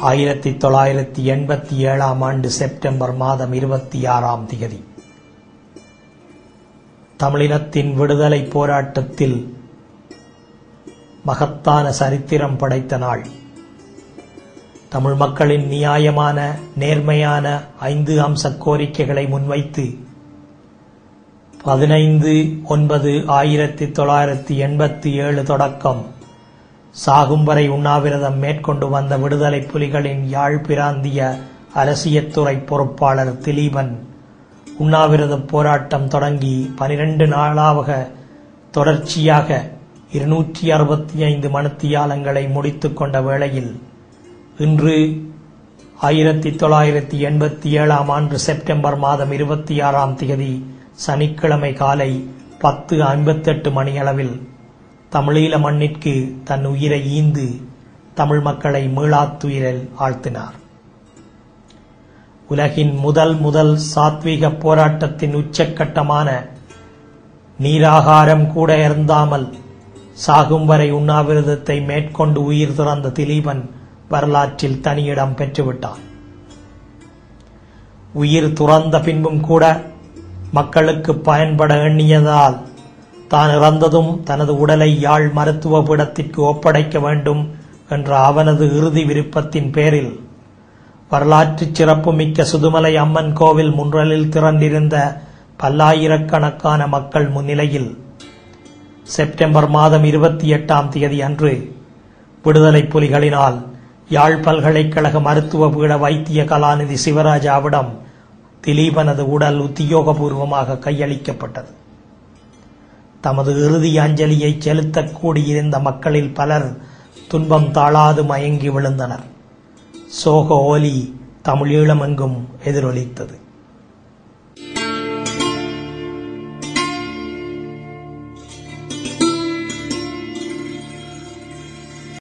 ஆயிரத்தி தொள்ளாயிரத்தி எண்பத்தி ஏழாம் ஆண்டு செப்டம்பர் மாதம் இருபத்தி ஆறாம் திகதி தமிழினத்தின் விடுதலை போராட்டத்தில் மகத்தான சரித்திரம் படைத்த நாள் தமிழ் மக்களின் நியாயமான நேர்மையான ஐந்து அம்ச கோரிக்கைகளை முன்வைத்து பதினைந்து ஒன்பது ஆயிரத்தி தொள்ளாயிரத்தி எண்பத்தி ஏழு தொடக்கம் சாகும் வரை உண்ணாவிரதம் மேற்கொண்டு வந்த விடுதலை புலிகளின் யாழ் பிராந்திய அரசியத்துறை பொறுப்பாளர் திலீபன் உண்ணாவிரத போராட்டம் தொடங்கி பனிரெண்டு நாளாக தொடர்ச்சியாக இருநூற்றி அறுபத்தி ஐந்து மணித்தியாலங்களை முடித்துக் கொண்ட வேளையில் இன்று ஆயிரத்தி தொள்ளாயிரத்தி எண்பத்தி ஏழாம் ஆண்டு செப்டம்பர் மாதம் இருபத்தி ஆறாம் தேதி சனிக்கிழமை காலை பத்து ஐம்பத்தெட்டு மணியளவில் தமிழீழ மண்ணிற்கு தன் உயிரை ஈந்து தமிழ் மக்களை மீளாத்துயிரில் ஆழ்த்தினார் உலகின் முதல் முதல் சாத்வீக போராட்டத்தின் உச்சக்கட்டமான நீராகாரம் கூட இருந்தாமல் சாகும் வரை உண்ணாவிரதத்தை மேற்கொண்டு உயிர் துறந்த திலீபன் வரலாற்றில் தனியிடம் பெற்றுவிட்டான் உயிர் துறந்த பின்பும் கூட மக்களுக்கு பயன்பட எண்ணியதால் தான் இறந்ததும் தனது உடலை யாழ் மருத்துவ பீடத்திற்கு ஒப்படைக்க வேண்டும் என்ற அவனது இறுதி விருப்பத்தின் பேரில் வரலாற்று சிறப்புமிக்க சுதுமலை அம்மன் கோவில் முன்றலில் திரண்டிருந்த பல்லாயிரக்கணக்கான மக்கள் முன்னிலையில் செப்டம்பர் மாதம் இருபத்தி எட்டாம் தேதி அன்று விடுதலை புலிகளினால் யாழ் பல்கலைக்கழக மருத்துவ பீட வைத்திய கலாநிதி சிவராஜாவிடம் திலீபனது உடல் உத்தியோகபூர்வமாக கையளிக்கப்பட்டது தமது இறுதி அஞ்சலியை செலுத்தக் கூடியிருந்த மக்களில் பலர் துன்பம் தாழாது மயங்கி விழுந்தனர் சோக ஓலி தமிழீழமெங்கும் எதிரொலித்தது